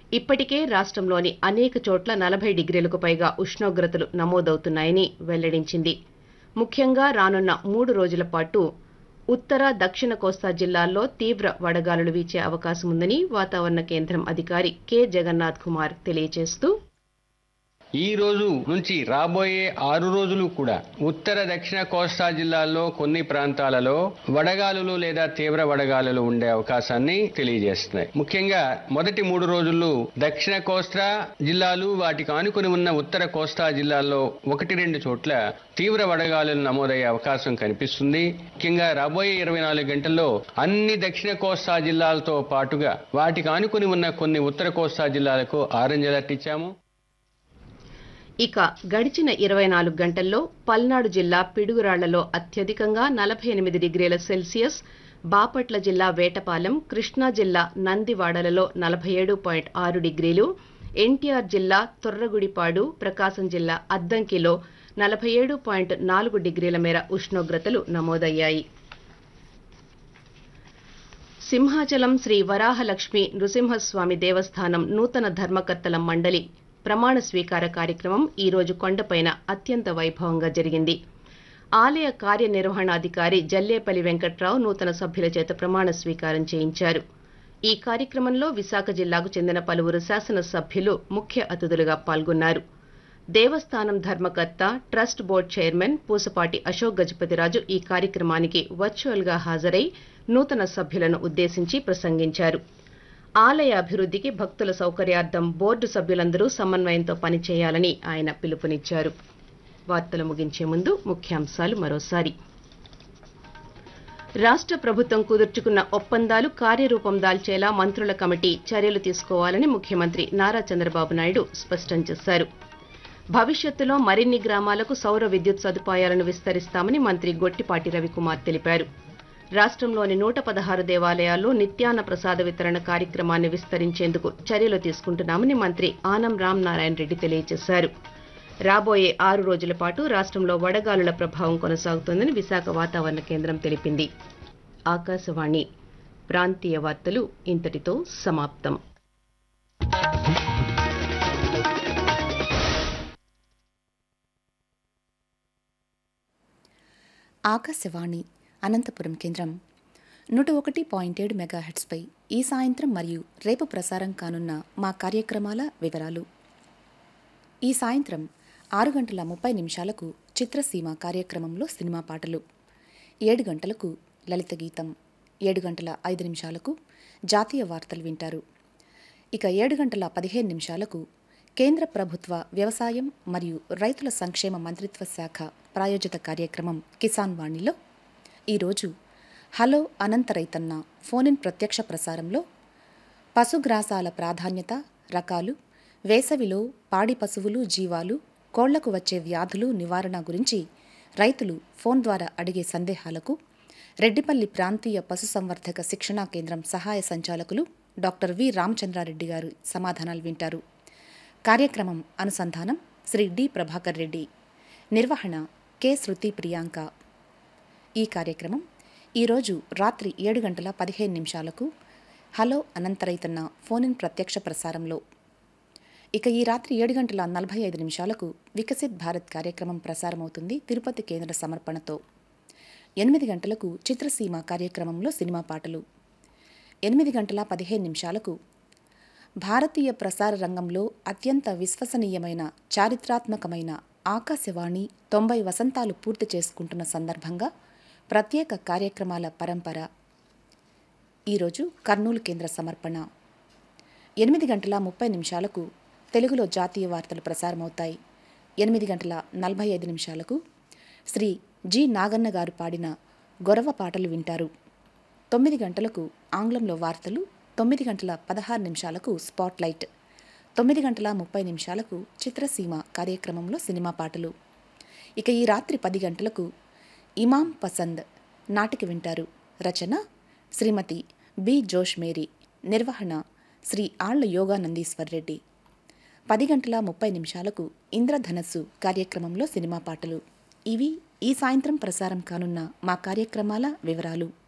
ఇప్పటికే రాష్ట్రంలోని అనేక చోట్ల నలభై డిగ్రీలకు పైగా ఉష్ణోగ్రతలు నమోదవుతున్నాయని వెల్లడించింది ముఖ్యంగా రానున్న మూడు రోజుల పాటు ఉత్తర దక్షిణ కోస్తా జిల్లాల్లో తీవ్ర వడగాలులు వీచే అవకాశం ఉందని వాతావరణ కేంద్రం అధికారి కె జగన్నాథ్ కుమార్ తెలియజేస్తూ ఈ రోజు నుంచి రాబోయే ఆరు రోజులు కూడా ఉత్తర దక్షిణ కోస్తా జిల్లాల్లో కొన్ని ప్రాంతాలలో వడగాలులు లేదా తీవ్ర వడగాలులు ఉండే అవకాశాన్ని తెలియజేస్తున్నాయి ముఖ్యంగా మొదటి మూడు రోజుల్లో దక్షిణ కోస్తా జిల్లాలు వాటికి ఆనుకుని ఉన్న ఉత్తర కోస్తా జిల్లాల్లో ఒకటి రెండు చోట్ల తీవ్ర వడగాలులు నమోదయ్యే అవకాశం కనిపిస్తుంది ముఖ్యంగా రాబోయే ఇరవై నాలుగు గంటల్లో అన్ని దక్షిణ కోస్తా జిల్లాలతో పాటుగా వాటికి ఆనుకుని ఉన్న కొన్ని ఉత్తర కోస్తా జిల్లాలకు ఆరెంజ్ అలర్ట్ ఇచ్చాము ఇక గడిచిన ఇరవై నాలుగు గంటల్లో పల్నాడు జిల్లా పిడుగురాళ్లలో అత్యధికంగా నలభై ఎనిమిది డిగ్రీల సెల్సియస్ బాపట్ల జిల్లా వేటపాలెం కృష్ణా జిల్లా నందివాడలలో నలభై ఏడు పాయింట్ ఆరు డిగ్రీలు ఎన్టీఆర్ జిల్లా తొర్రగుడిపాడు ప్రకాశం జిల్లా అద్దంకిలో నలభై ఏడు పాయింట్ నాలుగు డిగ్రీల మేర ఉష్ణోగ్రతలు నమోదయ్యాయి సింహాచలం శ్రీ వరాహలక్ష్మి నృసింహస్వామి దేవస్థానం నూతన ధర్మకర్తల మండలి ప్రమాణ స్వీకార కార్యక్రమం ఈ రోజు కొండపైన అత్యంత వైభవంగా జరిగింది ఆలయ కార్యనిర్వహణాధికారి జల్లేపల్లి వెంకట్రావు నూతన సభ్యుల చేత ప్రమాణ స్వీకారం చేయించారు ఈ కార్యక్రమంలో విశాఖ జిల్లాకు చెందిన పలువురు శాసనసభ్యులు ముఖ్య అతిథులుగా పాల్గొన్నారు దేవస్థానం ధర్మకర్త trust board chairman Pusapati Ashok Gajapathiraju ఈ కార్యక్రమానికి వర్చువల్ గా హాజరై నూతన సభ్యులను ఉద్దేశించి ప్రసంగించారు ఆలయ అభివృద్ధికి భక్తుల సౌకర్యార్థం బోర్డు సభ్యులందరూ సమన్వయంతో పనిచేయాలని ఆయన పిలుపునిచ్చారు వార్తలు ముగించే ముందు ముఖ్యాంశాలు మరోసారి రాష్ట్ర ప్రభుత్వం కుదుర్చుకున్న ఒప్పందాలు కార్యరూపం దాల్చేలా మంత్రుల కమిటీ చర్యలు తీసుకోవాలని ముఖ్యమంత్రి నారా చంద్రబాబు నాయుడు స్పష్టం చేశారు భవిష్యత్తులో మరిన్ని గ్రామాలకు సౌర విద్యుత్ సదుపాయాలను విస్తరిస్తామని మంత్రి గొట్టిపాటి రవికుమార్ తెలిపారు రాష్ట్రంలోని నూట పదహారు దేవాలయాల్లో నిత్యాన్న ప్రసాద వితరణ కార్యక్రమాన్ని విస్తరించేందుకు చర్యలు తీసుకుంటున్నామని మంత్రి ఆనం రామనారాయణ రెడ్డి తెలియజేశారు రాబోయే ఆరు రోజుల పాటు రాష్ట్రంలో వడగాలుల ప్రభావం కొనసాగుతోందని విశాఖ వాతావరణ కేంద్రం తెలిపింది ఆకాశవాణి ప్రాంతీయ వార్తలు ఇంతటితో సమాప్తం ఆకాశవాణి అనంతపురం కేంద్రం నూట ఒకటి పాయింట్ ఏడు మెగాహెట్స్పై ఈ సాయంత్రం మరియు రేపు ప్రసారం కానున్న మా కార్యక్రమాల వివరాలు ఈ సాయంత్రం ఆరు గంటల ముప్పై నిమిషాలకు చిత్రసీమ కార్యక్రమంలో సినిమా పాటలు ఏడు గంటలకు లలిత గీతం ఏడు గంటల ఐదు నిమిషాలకు జాతీయ వార్తలు వింటారు ఇక ఏడు గంటల పదిహేను నిమిషాలకు కేంద్ర ప్రభుత్వ వ్యవసాయం మరియు రైతుల సంక్షేమ మంత్రిత్వ శాఖ ప్రాయోజిత కార్యక్రమం కిసాన్ వాణిలో ఈరోజు హలో అనంత రైతన్న ఫోన్ ప్రత్యక్ష ప్రసారంలో పశుగ్రాసాల ప్రాధాన్యత రకాలు వేసవిలో పాడి పశువులు జీవాలు కోళ్లకు వచ్చే వ్యాధులు నివారణ గురించి రైతులు ఫోన్ ద్వారా అడిగే సందేహాలకు రెడ్డిపల్లి ప్రాంతీయ పశుసంవర్ధక శిక్షణా కేంద్రం సహాయ సంచాలకులు డాక్టర్ వి రామచంద్రారెడ్డి గారు సమాధానాలు వింటారు కార్యక్రమం అనుసంధానం శ్రీ డి ప్రభాకర్ రెడ్డి నిర్వహణ కె శృతి ప్రియాంక ఈ కార్యక్రమం ఈరోజు రాత్రి ఏడు గంటల పదిహేను నిమిషాలకు హలో అనంతరైతన్న ఫోన్ ఇన్ ప్రత్యక్ష ప్రసారంలో ఇక ఈ రాత్రి ఏడు గంటల నలభై ఐదు నిమిషాలకు వికసిత్ భారత్ కార్యక్రమం ప్రసారమవుతుంది తిరుపతి కేంద్ర సమర్పణతో ఎనిమిది గంటలకు చిత్రసీమ కార్యక్రమంలో సినిమా పాటలు ఎనిమిది గంటల పదిహేను నిమిషాలకు భారతీయ ప్రసార రంగంలో అత్యంత విశ్వసనీయమైన చారిత్రాత్మకమైన ఆకాశవాణి తొంభై వసంతాలు పూర్తి చేసుకుంటున్న సందర్భంగా ప్రత్యేక కార్యక్రమాల పరంపర ఈరోజు కర్నూలు కేంద్ర సమర్పణ ఎనిమిది గంటల ముప్పై నిమిషాలకు తెలుగులో జాతీయ వార్తలు ప్రసారమవుతాయి ఎనిమిది గంటల నలభై ఐదు నిమిషాలకు శ్రీ జి నాగన్న గారు పాడిన గొరవ పాటలు వింటారు తొమ్మిది గంటలకు ఆంగ్లంలో వార్తలు తొమ్మిది గంటల పదహారు నిమిషాలకు స్పాట్లైట్ తొమ్మిది గంటల ముప్పై నిమిషాలకు చిత్రసీమ కార్యక్రమంలో సినిమా పాటలు ఇక ఈ రాత్రి పది గంటలకు ఇమాం పసంద్ నాటిక వింటారు రచన శ్రీమతి బి జోష్ మేరీ నిర్వహణ శ్రీ ఆళ్ల యోగానందీశ్వర్ రెడ్డి పది గంటల ముప్పై నిమిషాలకు ఇంద్రధనస్సు కార్యక్రమంలో సినిమా పాటలు ఇవి ఈ సాయంత్రం ప్రసారం కానున్న మా కార్యక్రమాల వివరాలు